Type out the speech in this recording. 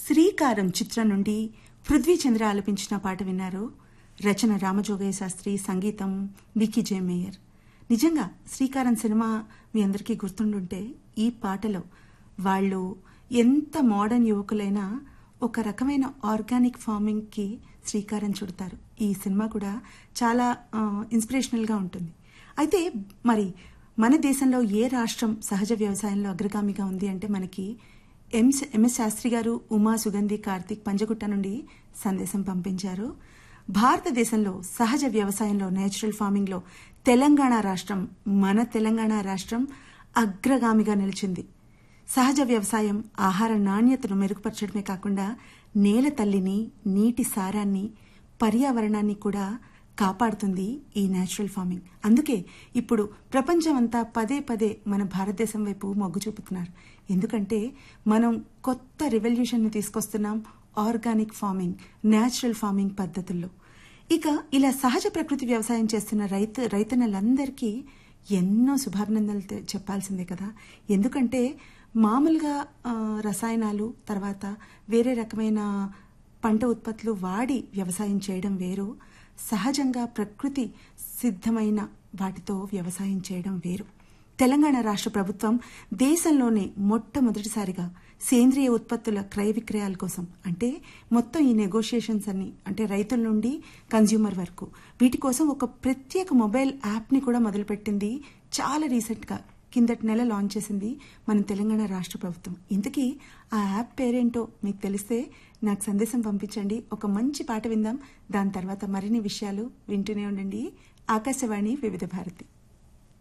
శ్రీకారం చిత్రం నుండి పృథ్వీచంద్ర ఆలపించిన పాట విన్నారు రచన రామజోగయ్య శాస్త్రి సంగీతం వికీ జే మేయర్ నిజంగా శ్రీకారం సినిమా మీ అందరికీ గుర్తుండుంటే ఈ పాటలో వాళ్ళు ఎంత మోడర్న్ యువకులైనా ఒక రకమైన ఆర్గానిక్ ఫార్మింగ్కి శ్రీకారం చుడతారు ఈ సినిమా కూడా చాలా ఇన్స్పిరేషనల్గా ఉంటుంది అయితే మరి మన దేశంలో ఏ రాష్ట్రం సహజ వ్యవసాయంలో అగ్రగామిగా ఉంది అంటే మనకి ఎంఎస్ ఎంఎస్ శాస్త్రి గారు ఉమా సుగంధి కార్తిక్ పంజగుట్ట నుండి సందేశం పంపించారు భారతదేశంలో సహజ వ్యవసాయంలో నేచురల్ ఫార్మింగ్లో తెలంగాణ రాష్ట్రం మన తెలంగాణ రాష్ట్రం అగ్రగామిగా నిలిచింది సహజ వ్యవసాయం ఆహార నాణ్యతను మెరుగుపరచడమే కాకుండా నేల తల్లిని నీటి సారాన్ని పర్యావరణాన్ని కూడా కాపాడుతుంది ఈ నేచురల్ ఫార్మింగ్ అందుకే ఇప్పుడు ప్రపంచమంతా పదే పదే మన భారతదేశం వైపు మొగ్గు చూపుతున్నారు ఎందుకంటే మనం కొత్త రెవల్యూషన్ని తీసుకొస్తున్నాం ఆర్గానిక్ ఫార్మింగ్ నేచురల్ ఫార్మింగ్ పద్ధతుల్లో ఇక ఇలా సహజ ప్రకృతి వ్యవసాయం చేస్తున్న రైతు రైతన్నలందరికీ ఎన్నో శుభాభినందనలు చెప్పాల్సిందే కదా ఎందుకంటే మామూలుగా రసాయనాలు తర్వాత వేరే రకమైన పంట ఉత్పత్తులు వాడి వ్యవసాయం చేయడం వేరు సహజంగా ప్రకృతి సిద్ధమైన వాటితో వ్యవసాయం చేయడం వేరు తెలంగాణ రాష్ట్ర ప్రభుత్వం దేశంలోనే మొట్టమొదటిసారిగా సేంద్రియ ఉత్పత్తుల క్రయ విక్రయాల కోసం అంటే మొత్తం ఈ నెగోషియేషన్స్ అన్ని అంటే రైతుల నుండి కన్జ్యూమర్ వరకు వీటి కోసం ఒక ప్రత్యేక మొబైల్ యాప్ని కూడా మొదలుపెట్టింది చాలా రీసెంట్గా కిందటి నెల లాంచ్ చేసింది మన తెలంగాణ రాష్ట్ర ప్రభుత్వం ఇంతకీ ఆ యాప్ పేరేంటో మీకు తెలిస్తే నాకు సందేశం పంపించండి ఒక మంచి పాట విందాం దాని తర్వాత మరిన్ని విషయాలు వింటూనే ఉండండి ఆకాశవాణి వివిధ భారతి